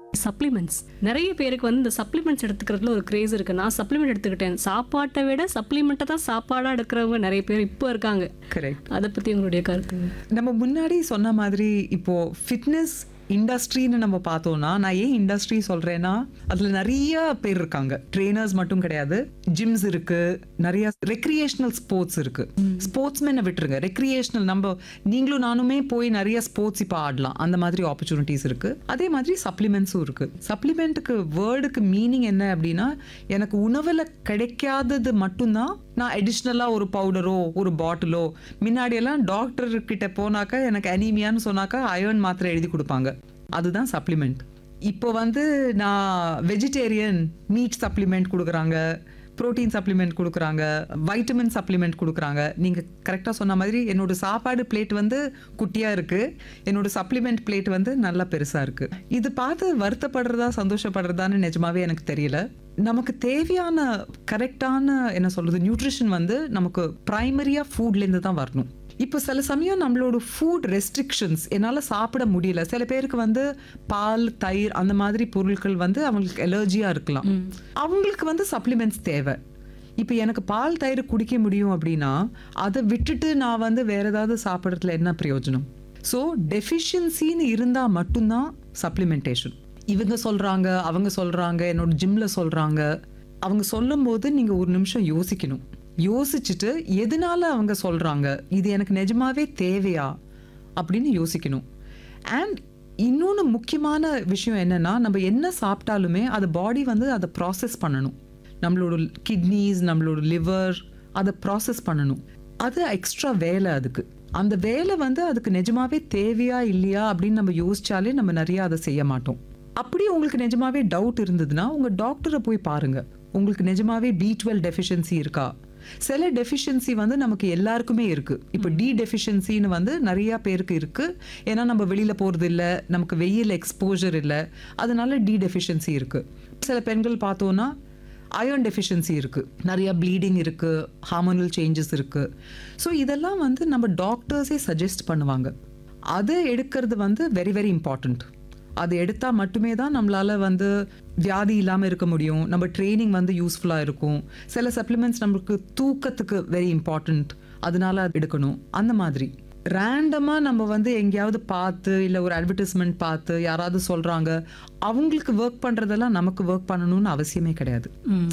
Supplements நிறைய பேருக்கு வந்து இந்த சப்ளிமெண்ட்ஸ் எடுத்துக்கிறதுல ஒரு கிரேஸ் இருக்கு நான் சப்ளிமெண்ட் எடுத்துக்கிட்டேன் சாப்பாட்டை விட சப்ளிமெண்ட்டை தான் சாப்பாடாக எடுக்கிறவங்க நிறைய பேர் இப்போ இருக்காங்க கரெக்ட் அதை பற்றி உங்களுடைய கருத்து நம்ம முன்னாடி சொன்ன மாதிரி இப்போ ஃபிட்னஸ் இண்டஸ்ட்ரின்னு நம்ம பார்த்தோம்னா நான் ஏன் இண்டஸ்ட்ரி சொல்றேன்னா அதுல நிறைய பேர் இருக்காங்க ட்ரெயினர்ஸ் மட்டும் கிடையாது ஜிம்ஸ் இருக்கு நிறைய ரெக்ரியேஷனல் ஸ்போர்ட்ஸ் இருக்கு ஸ்போர்ட்ஸ்மேனை விட்டுருங்க ரெக்ரியேஷனல் நம்ம நீங்களும் நானுமே போய் நிறைய ஸ்போர்ட்ஸ் இப்போ ஆடலாம் அந்த மாதிரி ஆப்பர்ச்சுனிட்டிஸ் இருக்கு அதே மாதிரி சப்ளிமெண்ட்ஸும் இருக்கு சப்ளிமெண்ட்டுக்கு வேர்டுக்கு மீனிங் என்ன அப்படின்னா எனக்கு உணவுல கிடைக்காதது மட்டும்தான் நான் அடிஷ்னலாக ஒரு பவுடரோ ஒரு பாட்டிலோ முன்னாடியெல்லாம் டாக்டர் கிட்ட போனாக்கா எனக்கு அனீமியான்னு சொன்னாக்கா அயர்ன் மாத்திரை எழுதி கொடுப்பாங்க அதுதான் சப்ளிமெண்ட் இப்போ வந்து நான் வெஜிடேரியன் மீட் சப்ளிமெண்ட் கொடுக்குறாங்க புரோட்டீன் சப்ளிமெண்ட் கொடுக்குறாங்க வைட்டமின் சப்ளிமெண்ட் கொடுக்குறாங்க நீங்கள் கரெக்டாக சொன்ன மாதிரி என்னோட சாப்பாடு பிளேட் வந்து குட்டியாக இருக்குது என்னோட சப்ளிமெண்ட் பிளேட் வந்து நல்லா பெருசாக இருக்குது இது பார்த்து வருத்தப்படுறதா சந்தோஷப்படுறதான்னு நிஜமாவே எனக்கு தெரியல நமக்கு தேவையான கரெக்டான என்ன சொல்றது நியூட்ரிஷன் வந்து நமக்கு ப்ரைமரியாக ஃபுட்லேருந்து தான் வரணும் இப்போ சில சமயம் நம்மளோட ஃபுட் ரெஸ்ட்ரிக்ஷன்ஸ் என்னால் சாப்பிட முடியல சில பேருக்கு வந்து பால் தயிர் அந்த மாதிரி பொருட்கள் வந்து அவங்களுக்கு அலர்ஜியாக இருக்கலாம் அவங்களுக்கு வந்து சப்ளிமெண்ட்ஸ் தேவை இப்போ எனக்கு பால் தயிர் குடிக்க முடியும் அப்படின்னா அதை விட்டுட்டு நான் வந்து வேற ஏதாவது சாப்பிட்றதுல என்ன பிரயோஜனம் ஸோ டெஃபிஷியன்சின்னு இருந்தால் மட்டும்தான் சப்ளிமெண்டேஷன் இவங்க சொல்கிறாங்க அவங்க சொல்கிறாங்க என்னோட ஜிம்மில் சொல்கிறாங்க அவங்க சொல்லும்போது நீங்கள் ஒரு நிமிஷம் யோசிக்கணும் யோசிச்சுட்டு எதனால அவங்க சொல்கிறாங்க இது எனக்கு நிஜமாவே தேவையா அப்படின்னு யோசிக்கணும் அண்ட் இன்னொன்று முக்கியமான விஷயம் என்னன்னா நம்ம என்ன சாப்பிட்டாலுமே அது பாடி வந்து அதை ப்ராசஸ் பண்ணணும் நம்மளோட கிட்னிஸ் நம்மளோட லிவர் அதை ப்ராசஸ் பண்ணணும் அது எக்ஸ்ட்ரா வேலை அதுக்கு அந்த வேலை வந்து அதுக்கு நிஜமாவே தேவையா இல்லையா அப்படின்னு நம்ம யோசிச்சாலே நம்ம நிறைய அதை செய்ய மாட்டோம் அப்படி உங்களுக்கு நிஜமாவே டவுட் இருந்ததுன்னா உங்க டாக்டரை போய் பாருங்க உங்களுக்கு நிஜமாவே பி டுவெல் டெஃபிஷியன்சி இருக்கா சில டெஃபிஷியன்சி வந்து நமக்கு எல்லாருக்குமே இருக்கு இப்போ டி டெஃபிஷியன்சின்னு வந்து நிறைய பேருக்கு இருக்கு ஏன்னா நம்ம வெளியில போறது இல்ல நமக்கு வெயில் எக்ஸ்போஜர் இல்ல அதனால டி டெஃபிஷியன்சி இருக்கு சில பெண்கள் பார்த்தோம்னா அயர்ன் டெஃபிஷியன்சி இருக்கு நிறைய ப்ளீடிங் இருக்கு ஹார்மோனல் சேஞ்சஸ் இருக்கு ஸோ இதெல்லாம் வந்து நம்ம டாக்டர்ஸே சஜஸ்ட் பண்ணுவாங்க அதை எடுக்கிறது வந்து வெரி வெரி இம்பார்ட்டண்ட் அது எடுத்தால் மட்டுமே தான் நம்மளால வந்து வியாதி இல்லாமல் இருக்க முடியும் நம்ம ட்ரைனிங் வந்து யூஸ்ஃபுல்லாக இருக்கும் சில சப்ளிமெண்ட்ஸ் நம்மளுக்கு தூக்கத்துக்கு வெரி இம்பார்ட்டண்ட் அதனால அது எடுக்கணும் அந்த மாதிரி ரேண்டமாக நம்ம வந்து எங்கேயாவது பார்த்து இல்லை ஒரு அட்வர்டைஸ்மெண்ட் பார்த்து யாராவது சொல்கிறாங்க அவங்களுக்கு ஒர்க் பண்ணுறதெல்லாம் நமக்கு ஒர்க் பண்ணணும்னு அவசியமே கிடையாது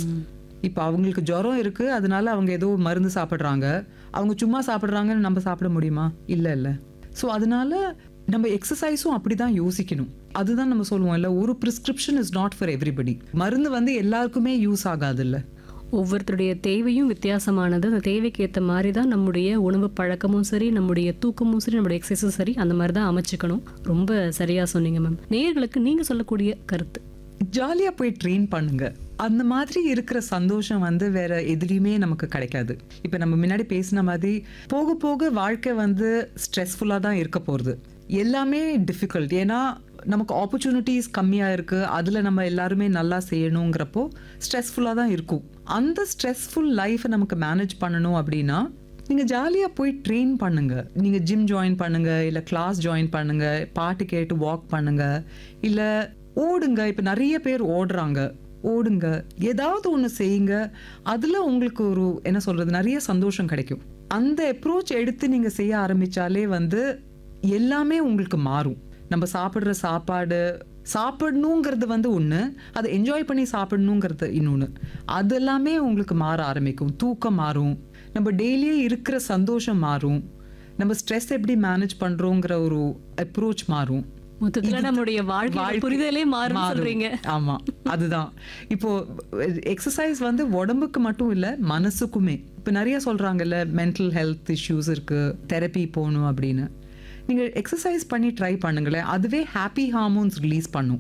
இப்போ அவங்களுக்கு ஜுரம் இருக்கு அதனால அவங்க ஏதோ மருந்து சாப்பிட்றாங்க அவங்க சும்மா சாப்பிட்றாங்கன்னு நம்ம சாப்பிட முடியுமா இல்லை இல்லை ஸோ அதனால நம்ம எக்ஸசைஸும் அப்படி தான் யோசிக்கணும் அதுதான் நம்ம சொல்லுவோம் இல்லை ஒரு prescription is not for everybody மருந்து வந்து எல்லாருக்குமே யூஸ் ஆகாது இல்லை ஒவ்வொருத்தருடைய தேவையும் வித்தியாசமானது அந்த தேவைக்கு ஏற்ற மாதிரி தான் நம்முடைய உணவு பழக்கமும் சரி நம்முடைய தூக்கமும் சரி நம்முடைய எக்ஸசைஸும் சரி அந்த மாதிரி தான் அமைச்சுக்கணும் ரொம்ப சரியா சொன்னீங்க மேம் நேயர்களுக்கு நீங்க சொல்லக்கூடிய கருத்து ஜாலியாக போய் ட்ரெயின் பண்ணுங்க அந்த மாதிரி இருக்கிற சந்தோஷம் வந்து வேற எதுலேயுமே நமக்கு கிடைக்காது இப்போ நம்ம முன்னாடி பேசின மாதிரி போக போக வாழ்க்கை வந்து ஸ்ட்ரெஸ்ஃபுல்லாக தான் இருக்க போகிறது எல்லாமே டிஃபிகல்ட் ஏன்னா நமக்கு ஆப்பர்ச்சுனிட்டிஸ் கம்மியாக இருக்குது அதில் நம்ம எல்லாருமே நல்லா செய்யணுங்கிறப்போ ஸ்ட்ரெஸ்ஃபுல்லாக தான் இருக்கும் அந்த ஸ்ட்ரெஸ்ஃபுல் லைஃப்பை நமக்கு மேனேஜ் பண்ணணும் அப்படின்னா நீங்கள் ஜாலியாக போய் ட்ரெயின் பண்ணுங்க நீங்கள் ஜிம் ஜாயின் பண்ணுங்க இல்லை கிளாஸ் ஜாயின் பண்ணுங்க பாட்டு கேட்டு வாக் பண்ணுங்க இல்லை ஓடுங்க இப்போ நிறைய பேர் ஓடுறாங்க ஓடுங்க ஏதாவது ஒன்று செய்யுங்க அதில் உங்களுக்கு ஒரு என்ன சொல்கிறது நிறைய சந்தோஷம் கிடைக்கும் அந்த அப்ரோச் எடுத்து நீங்கள் செய்ய ஆரம்பித்தாலே வந்து எல்லாமே உங்களுக்கு மாறும் நம்ம சாப்பிட்ற சாப்பாடு சாப்பிடணுங்கிறது வந்து ஒன்று அதை என்ஜாய் பண்ணி சாப்பிடணுங்கிறது இன்னொன்று அதெல்லாமே உங்களுக்கு மாற ஆரம்பிக்கும் தூக்கம் மாறும் நம்ம டெய்லியே இருக்கிற சந்தோஷம் மாறும் நம்ம ஸ்ட்ரெஸ் எப்படி மேனேஜ் பண்ணுறோங்கிற ஒரு அப்ரோச் மாறும் மொத்தத்துல நம்முடைய வாழ்க்கை வாழ்க்கை புரிதலே மாறும் மாறும். சொல்றீங்க ஆமா அதுதான் இப்போ எக்ஸசைஸ் வந்து உடம்புக்கு மட்டும் இல்ல மனசுக்குமே இப்போ நிறைய சொல்றாங்கல்ல மென்டல் ஹெல்த் இஷ்யூஸ் இருக்கு தெரப்பி போகணும் அப்படின்னு நீங்க எக்ஸசைஸ் பண்ணி ட்ரை பண்ணுங்களேன் அதுவே ஹாப்பி ஹார்மோன்ஸ் ரிலீஸ் பண்ணும்